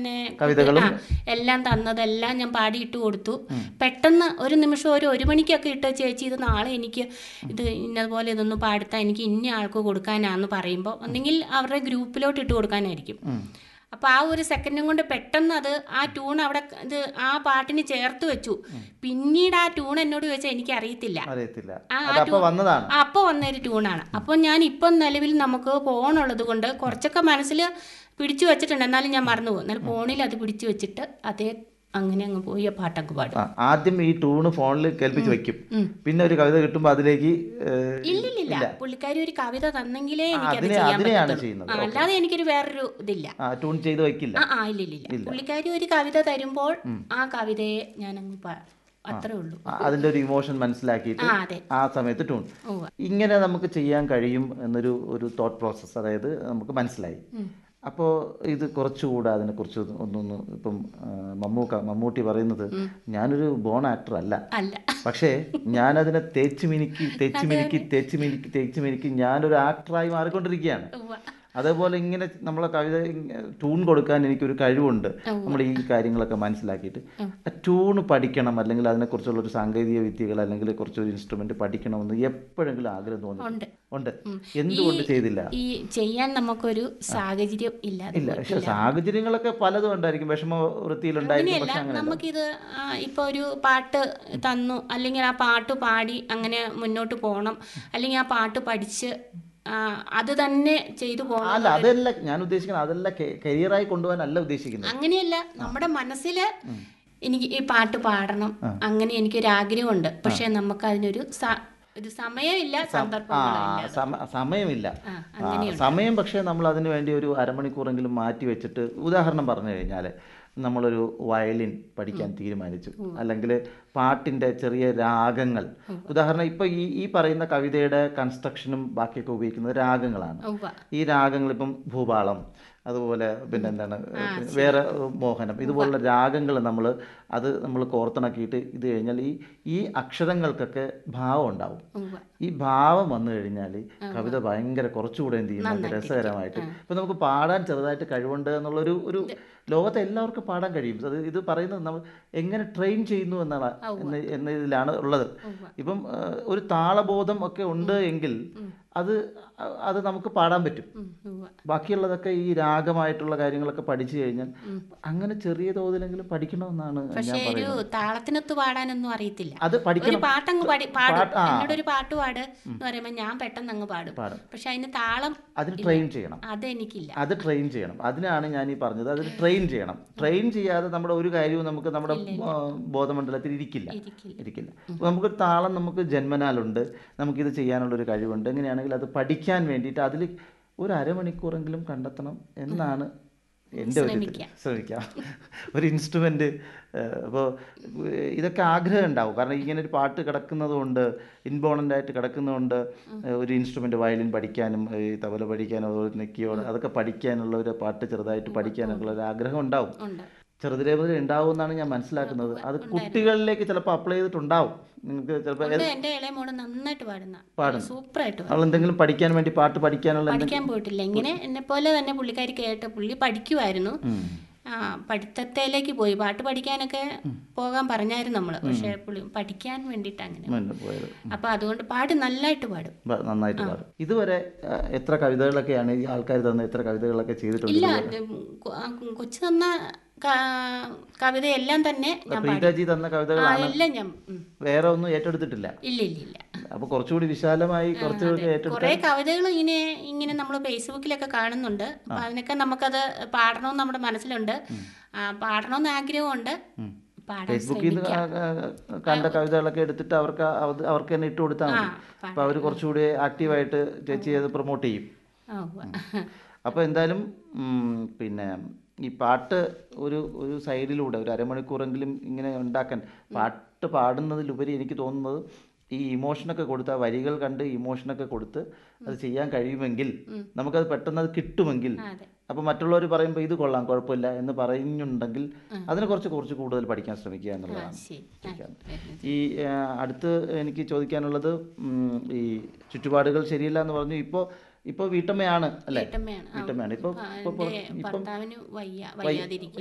തന്നെ കവിതകളും? ആ, എല്ലാം തന്നതെല്ലാം ഞാൻ പാടിയിട്ട് കൊടുത്തു പെട്ടെന്ന് ഒരു നിമിഷം ഒരു ഒരു മണിക്കൊക്കെ ഇട്ട് ചേച്ചി ഇത് നാളെ എനിക്ക് ഇത് ഇന്നതുപോലെ ഇതൊന്ന് പാടുത്താ എനിക്ക് ഇന്ന ആൾക്ക് കൊടുക്കാനാന്ന് പറയുമ്പോൾ ഒന്നെങ്കിൽ അവരുടെ ഗ്രൂപ്പിലോട്ട് ഇട്ട് കൊടുക്കാനായിരിക്കും അപ്പൊ ആ ഒരു സെക്കൻഡും കൊണ്ട് പെട്ടെന്ന് അത് ആ ട്യൂൺ അവിടെ ഇത് ആ പാട്ടിന് ചേർത്ത് വെച്ചു പിന്നീട് ആ ട്യൂൺ എന്നോട് ചോദിച്ചാൽ എനിക്ക് അറിയത്തില്ല അറിയത്തില്ല ആ, ആ അതപ്പോ ട്യൂൺ- വന്നതാണ് ആ, അപ്പൊ വന്നൊരു ട്യൂണാണ് അപ്പോൾ ഞാൻ ഇപ്പം നിലവിൽ നമുക്ക് ഫോണുള്ളത് കൊണ്ട് കുറച്ചൊക്കെ മനസ്സിൽ പിടിച്ചു വെച്ചിട്ടുണ്ട് എന്നാലും ഞാൻ മറന്നു പോകും എന്നാലും ഫോണിൽ അത് പിടിച്ചു വെച്ചിട്ട് അതേ അങ്ങനെ അങ്ങ് പോയി ആ പാട്ടൊക്കെ പാടും ആ, ആദ്യം ഈ ട്യൂണ് ഫോണിൽ കേൾപ്പിച്ച് വെക്കും പിന്നെ ഒരു കവിത കിട്ടുമ്പോൾ അതിലേക്ക് ഏഹ്, ഇല്ലില്ലില്ല പുള്ളിക്കാരി ഒരു കവിത തന്നെങ്കിലേ ആ, എനിക്കത് അതിനെ- ചെയ്യാൻ അതിനെയാണ് പറ്റത്തുള്ളൂ ചെയ്യുന്നത്. ആ, അല്ലാതെ എനിക്കൊരു വേറൊരു ഇതില്ല ആ ട്യൂൺ ചെയ്ത് വയ്ക്കില്ല ആ ആ ഇല്ലില്ലില്ല പുള്ളിക്കാരി ഒരു കവിത തരുമ്പോൾ ആ കവിതയെ ഞാൻ അങ്ങ് പാ അത്രേ ഉള്ളൂ ആ, അതിന്റെ ഒരു ഇമോഷൻ മനസ്സിലാക്കിയിട്ട് ആ അതെ ആ സമയത്ത് ട്യൂൺ ഉവ്വ. ഇങ്ങനെ നമുക്ക് ചെയ്യാൻ കഴിയും എന്നൊരു ഒരു തോട്ട് പ്രോസസ്സ് അതായത് നമുക്ക് മനസ്സിലായി അപ്പോൾ ഇത് കുറച്ചുകൂടെ അതിനെക്കുറിച്ച് ഒന്നൊന്ന് ഇപ്പം ആ, മമ്മൂക്ക മമ്മൂട്ടി പറയുന്നത് ഞാനൊരു ബോൺ ആക്ടർ അല്ല അല്ല പക്ഷേ ഞാനതിനെ തേച്ച് മിനുക്കി തേച്ച് മിനുക്കി തേച്ച് മിനുക്കി തേച്ച് മിനുക്കി ഞാനൊരു ആക്ടറായി മാറിക്കൊണ്ടിരിക്കുകയാണ് ഉവ്വ. അതേപോലെ ഇങ്ങനെ നമ്മളെ കവിത ട്യൂൺ കൊടുക്കാൻ എനിക്കൊരു കഴിവുണ്ട് നമ്മൾ ഈ കാര്യങ്ങളൊക്കെ മനസ്സിലാക്കിയിട്ട് ആ ട്യൂൺ പഠിക്കണം അല്ലെങ്കിൽ അതിനെക്കുറിച്ചുള്ള ഒരു സാങ്കേതിക വിദ്യകൾ അല്ലെങ്കിൽ കുറച്ചൊരു ഇൻസ്ട്രുമെന്റ് പഠിക്കണമെന്ന് എപ്പോഴെങ്കിലും ആഗ്രഹം തോന്നി ഉണ്ട് ഉണ്ട് എന്തുകൊണ്ട് ചെയ്തില്ല ഈ ചെയ്യാൻ നമുക്കൊരു സാഹചര്യം ഇല്ലാതെ ഇല്ല പക്ഷെ സാഹചര്യങ്ങളൊക്കെ പലതും ഉണ്ടായിരിക്കും വിഷമ വൃത്തിയിലുണ്ടായിരിക്കും അങ്ങനെയല്ല പക്ഷെ അങ്ങനെ നമുക്കിത് ആ, ഇപ്പൊ ഒരു പാട്ട് തന്നു അല്ലെങ്കിൽ ആ പാട്ട് പാടി അങ്ങനെ മുന്നോട്ട് പോകണം അല്ലെങ്കിൽ ആ പാട്ട് പഠിച്ച് ആ, അത് തന്നെ ചെയ്തു പോകണം അല്ല അതല്ല ഞാൻ ഉദ്ദേശിക്കുന്നത് അതല്ല കരിയറായി കൊണ്ടുപോകാനല്ല ഉദ്ദേശിക്കുന്നത് അങ്ങനെയല്ല നമ്മുടെ മനസ്സില് എനിക്ക് ഈ പാട്ട് പാടണം അങ്ങനെ എനിക്കൊരു ആഗ്രഹമുണ്ട് പക്ഷെ നമുക്ക് അതിനൊരു സ- ഒരു സമയമില്ല ആ സന്ദർഭങ്ങളില്ല സമ- സമയമില്ല ആ, ആ, സമയം പക്ഷേ നമ്മൾ അതിന് വേണ്ടി ഒരു അരമണിക്കൂറെങ്കിലും മാറ്റി വെച്ചിട്ട് ഉദാഹരണം പറഞ്ഞു കഴിഞ്ഞാൽ നമ്മളൊരു വയലിൻ പഠിക്കാൻ തീരുമാനിച്ചു അല്ലെങ്കിൽ പാട്ടിൻ്റെ ചെറിയ രാഗങ്ങൾ ഉദാഹരണം ഇപ്പോൾ ഈ ഈ പറയുന്ന കവിതയുടെ കൺസ്ട്രക്ഷനും ബാക്കിയൊക്കെ ഉപയോഗിക്കുന്നത് രാഗങ്ങളാണ് ഉവ്വ. ഈ രാഗങ്ങൾ ഇപ്പം ഭൂപാളം അതുപോലെ പിന്നെ എന്താണ് വേറെ മോഹനം ഇതുപോലുള്ള രാഗങ്ങൾ നമ്മൾ അത് നമ്മൾ കോർത്തിണക്കിയിട്ട് ഇത് കഴിഞ്ഞാൽ ഈ ഈ അക്ഷരങ്ങൾക്കൊക്കെ ഭാവം ഉണ്ടാവും ഉവ്വ. ഈ ഭാവം വന്നു കഴിഞ്ഞാൽ കവിത ഭയങ്കര കുറച്ചുകൂടെ എന്ത് ചെയ്യും നമുക്ക് രസകരമായിട്ട് ഇപ്പം നമുക്ക് പാടാൻ ചെറുതായിട്ട് കഴിവുണ്ട് എന്നുള്ളൊരു ഒരു ലോകത്തെ എല്ലാവർക്കും പാടാൻ കഴിയും അത് ഇത് പറയുന്നത് നമ്മൾ എങ്ങനെ ട്രെയിൻ ചെയ്യുന്നു എന്നാണ് എന്ന എന്നതിലാണ് ഉള്ളത് ഇപ്പം ആ, ഒരു താളബോധം ഒക്കെ ഉണ്ട് എങ്കിൽ അത് അത് നമുക്ക് പാടാൻ പറ്റും ഉം, ഉവ്വ. ബാക്കിയുള്ളതൊക്കെ ഈ രാഗമായിട്ടുള്ള കാര്യങ്ങളൊക്കെ പഠിച്ചു കഴിഞ്ഞാൽ അങ്ങനെ ചെറിയ തോതിലെങ്കിലും പഠിക്കണമെന്നാണ് പക്ഷെ ഞാൻ ഒരു പറയുന്നത് താളത്തിനൊത്ത് പാടാനൊന്നും അറിയത്തില്ല അത് ഒരു പഠിക്കണം പാട്ടങ്ങ് പാടി പാടും പാട്ട്- ആ. എന്നോട് ഒരു പാട്ട് പാട് എന്ന് പറയുമ്പോൾ ഞാൻ പെട്ടെന്ന് അങ്ങ് പാടും പാടും പക്ഷെ അതിന് താളം അതിന് ട്രെയിൻ ചെയ്യണം അതെനിക്കില്ല അത് ട്രെയിൻ ചെയ്യണം അതിനാണ് ഞാൻ ഈ പറഞ്ഞത് അതിന് ട്രെയിൻ ചെയ്യണം ട്രെയിൻ ചെയ്യാതെ നമ്മുടെ ഒരു കാര്യവും നമുക്ക് നമ്മുടെ ആ, ബോധമണ്ഡലത്തിൽ ഇരിക്കില്ല ഇരിക്കില്ല ഇരിക്കില്ല അപ്പോൾ നമുക്ക് താളം നമുക്ക് ജന്മനാലുണ്ട് നമുക്കിത് ചെയ്യാനുള്ള ഒരു കഴിവുണ്ട് എങ്ങനെയാണെങ്കിൽ അത് പഠിക്കാൻ വേണ്ടിയിട്ട് അതിൽ ഒരു അരമണിക്കൂറെങ്കിലും കണ്ടെത്തണം എന്നാണ് എൻ്റെ ഒരു ഇത്. ശ്രമിക്കാം. ശ്രമിക്കാം ഒരു ഇൻസ്ട്രുമെൻ്റ് അപ്പോൾ ഇതൊക്കെ ആഗ്രഹം ഉണ്ടാവും കാരണം ഇങ്ങനെ ഒരു പാട്ട് കിടക്കുന്നത് കൊണ്ട് ഇൻബോണൻ്റ് ആയിട്ട് കിടക്കുന്നതുകൊണ്ട് ഒരു ഇൻസ്ട്രുമെൻ്റ് വയലിൻ പഠിക്കാനും ഈ തബല പഠിക്കാനും അതുപോലെ നെക്കിയോട് അതൊക്കെ പഠിക്കാനുള്ള ഒരു പാട്ട് ചെറുതായിട്ട് പഠിക്കാനൊക്കെ ഉള്ള ഒരു ആഗ്രഹം ഉണ്ടാവും ഉണ്ട് ചെറുതിലേ മുതൽ ഉണ്ടാവും എന്നാണ് ഞാൻ മനസ്സിലാക്കുന്നത് അത് കുട്ടികളിലേക്ക് ചിലപ്പോൾ അപ്ലൈ ചെയ്തിട്ടുണ്ടാവും നിങ്ങൾക്ക് ചിലപ്പോൾ ഉണ്ട് എന്റെ ഇളയ മോള് നന്നായിട്ട് പാടുന്ന സൂപ്പറായിട്ട് പാടും അവൾ എന്തെങ്കിലും പഠിക്കാൻ വേണ്ടി പാട്ട് പഠിക്കാനുള്ള എന്തെങ്കിലും പഠിക്കാൻ പോയിട്ടില്ല ഇങ്ങനെ എന്നെ പോലെ തന്നെ പുള്ളിക്കാരി കേട്ട് പുള്ളി പഠിക്കുമായിരുന്നു ആ പഠിത്തത്തിലേക്ക് പോയി പാട്ട് പഠിക്കാനൊക്കെ പോകാൻ പറഞ്ഞായിരുന്നു നമ്മള് പക്ഷെ പുള്ളി പഠിക്കാൻ വേണ്ടിയിട്ട് അങ്ങനെ മുന്നേ പോയത് അപ്പൊ അതുകൊണ്ട് പാടി നന്നായിട്ട് പാടും ബ- നന്നായിട്ട് പാടും ഇതുവരെ ആ, എത്ര കവിതകളൊക്കെയാണ് ഈ ആൾക്കാർ തന്ന എത്ര കവിതകളൊക്കെ ചെയ്തിട്ടുണ്ട് ഇല്ല ഇത് കൊ- ആ കൊച്ചു തന്ന ക- കവിതയെല്ലാം തന്നെ ഞാൻ പാടി പ്രീതാജി തന്ന ആ കവിതകളാണ് എല്ലാം ഞാൻ ഉം. വേറെ ഒന്നും ഏറ്റെടുത്തിട്ടില്ല ഇല്ല ഇല്ല ഇല്ല അപ്പൊ കുറച്ചുകൂടി വിശാലമായി കുറച്ചുകൂടി ഏറ്റെടുത്ത് കുറെ കവിതകൾ ഇങ്ങനെ ഇങ്ങനെ നമ്മൾ ഫേസ്ബുക്കിലൊക്കെ കാണുന്നുണ്ട് അപ്പൊ അതിനൊക്കെ നമുക്കത് പാടണമെന്ന് നമ്മുടെ മനസ്സിലുണ്ട് ആ, പാടണമെന്ന് ആഗ്രഹമുണ്ട് പാടാൻ ഫേസ്ബുക്കിൽ നിന്ന് ശ്രമിക്കാം കണ്ട കവിതകളൊക്കെ എടുത്തിട്ട് അവർക്ക് അത് അവർക്ക് തന്നെ ഇട്ട് കൊടുത്താൽ മതി പാ- അപ്പൊ അവർ കുറച്ചുകൂടി ആക്റ്റീവായിട്ട് ചേച്ചി അത് പ്രൊമോട്ട് ചെയ്യും ആ, ഉവ്വ. അപ്പോൾ എന്തായാലും ഉം, പിന്നെ ഈ പാട്ട് ഒരു ഒരു സൈഡിലൂടെ ഒരു അരമണിക്കൂറെങ്കിലും ഇങ്ങനെ ഉണ്ടാക്കാൻ പാട്ട് പാടുന്നതിലുപരി എനിക്ക് തോന്നുന്നത് ഈ ഇമോഷനൊക്കെ കൊടുത്ത് ആ വരികൾ കണ്ട് ഇമോഷനൊക്കെ കൊടുത്ത് അത് ചെയ്യാൻ കഴിയുമെങ്കിൽ നമുക്കത് പെട്ടെന്ന് അത് കിട്ടുമെങ്കിൽ ആ, അതെ അപ്പോൾ മറ്റുള്ളവർ പറയുമ്പോൾ ഇത് കൊള്ളാം കുഴപ്പമില്ല എന്ന് പറയുന്നുണ്ടെങ്കിൽ അതിനെ കുറച്ച് കുറച്ച് കൂടുതൽ പഠിക്കാൻ ശ്രമിക്കുക എന്നുള്ളതാണ് ശരി ആ, ചോദിക്കാൻ. ഈ ആ, അടുത്ത് എനിക്ക് ചോദിക്കാനുള്ളത് ഉം, ഈ ചുറ്റുപാടുകൾ ശരിയല്ല എന്ന് പറഞ്ഞു ഇപ്പോൾ ഇപ്പോൾ വീട്ടമ്മയാണ് അല്ലേ വീട്ടമ്മയാണ് ആ, വീട്ടമ്മയാണ് ഇപ്പോൾ ആ, ഇപ്പോൾ എൻ്റെ ഭർത്താവിന് വയ്യ വയ്യാതിരിക്കും